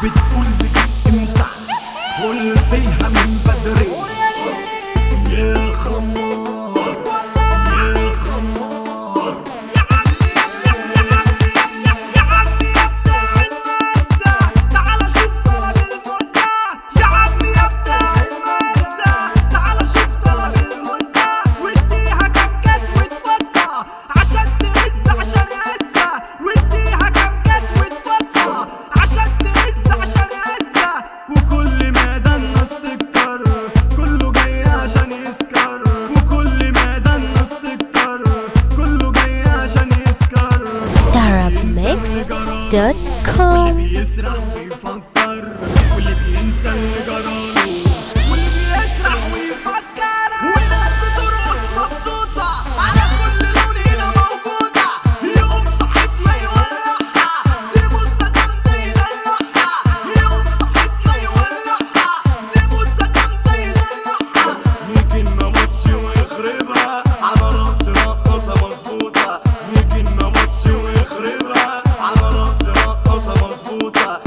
بتقول لي جيت امتى قلت لها من بدري يا خمار يا خمار يا عمي يا عمي يا عمي يا عمي يا بتاع المزة تعال شوف طلب المزة يا عمي يا بتاع المزة تعال شوف طلب المزة واديها كام كاس وتوسع عشان تهز عشان يهزها واديها كام كاس وتوسع عشان تهز عشان يهزها وكل ما ده الناس تكتر كله جاي عشان يسكر وكل ما ده الناس تكتر كله جاي عشان يسكر DarabMixed.com بيسرح ويفكر واللي بينسى اللي جراله واللي بيسرح ويفكر والناس بترقص مبسوطة على كل لون هنا موجودة يقوم صاحبنا يولعها دي بوسة جامدة يدلعها يقوم صاحبنا يولعها دي بوسة جامدة يدلعها يجي النمطش ويخربها على راس رقصة مظبوطة يجي النمطش ويخربها على راس رقصة مظبوطة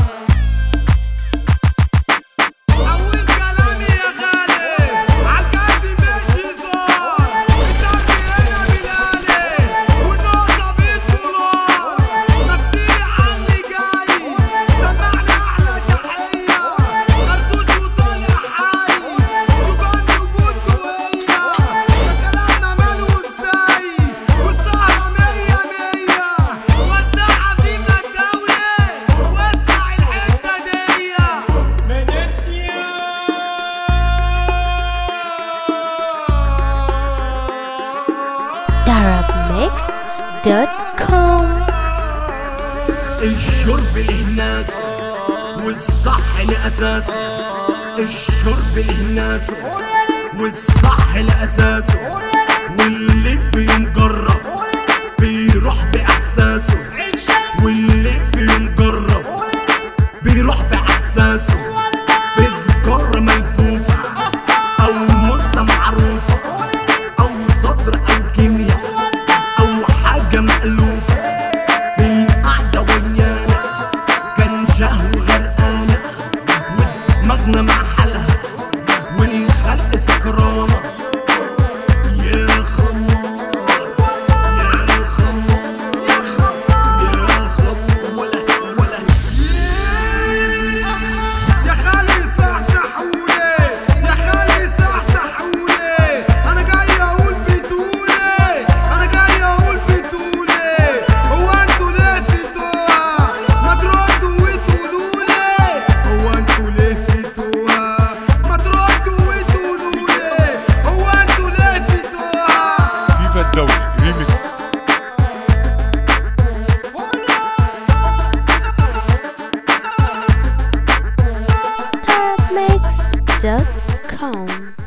أول كلامي يا غالي عالجد ماشي صار الدرب هنا بلالي والنقطة بالدولار مسيح عني جاي سمعني أحلى تحية خرطوش وطالع حي سجان وجود جوية ده كلامنا ماله ازاي والسهرة مية مية وزعها فينا الدولة واسمع الحتة دي DarabMixed.com الشرب له ناس والصح له اساسه الشرب له ناس والصح له اساسه واللي فيه مجرب بيروح باحساسه واللي فيه مجرب بيروح باحساسه في سجارة ملفوفة او مصة معروفة او صدر او كيمياء او حاجة مألوفة في القعدة ويانا كان شهو غرقانة ودماغنا مع حالها والخلق سكرانة يا خمار يا خمار يا خمار يا خمار ولا ولا يا خالي صحصحولي يا خالي صحصحولي انا جاي اقول بتقولي انا جاي اقول بتقولي هو انتوا ليه فيتوها ما تردوا وتقولولي هو انتوا ليه فيتوها ما تردوا وتقولولي هو انتوا ليه فيتوها فيفا الدوري ريميكس DarabMixed.com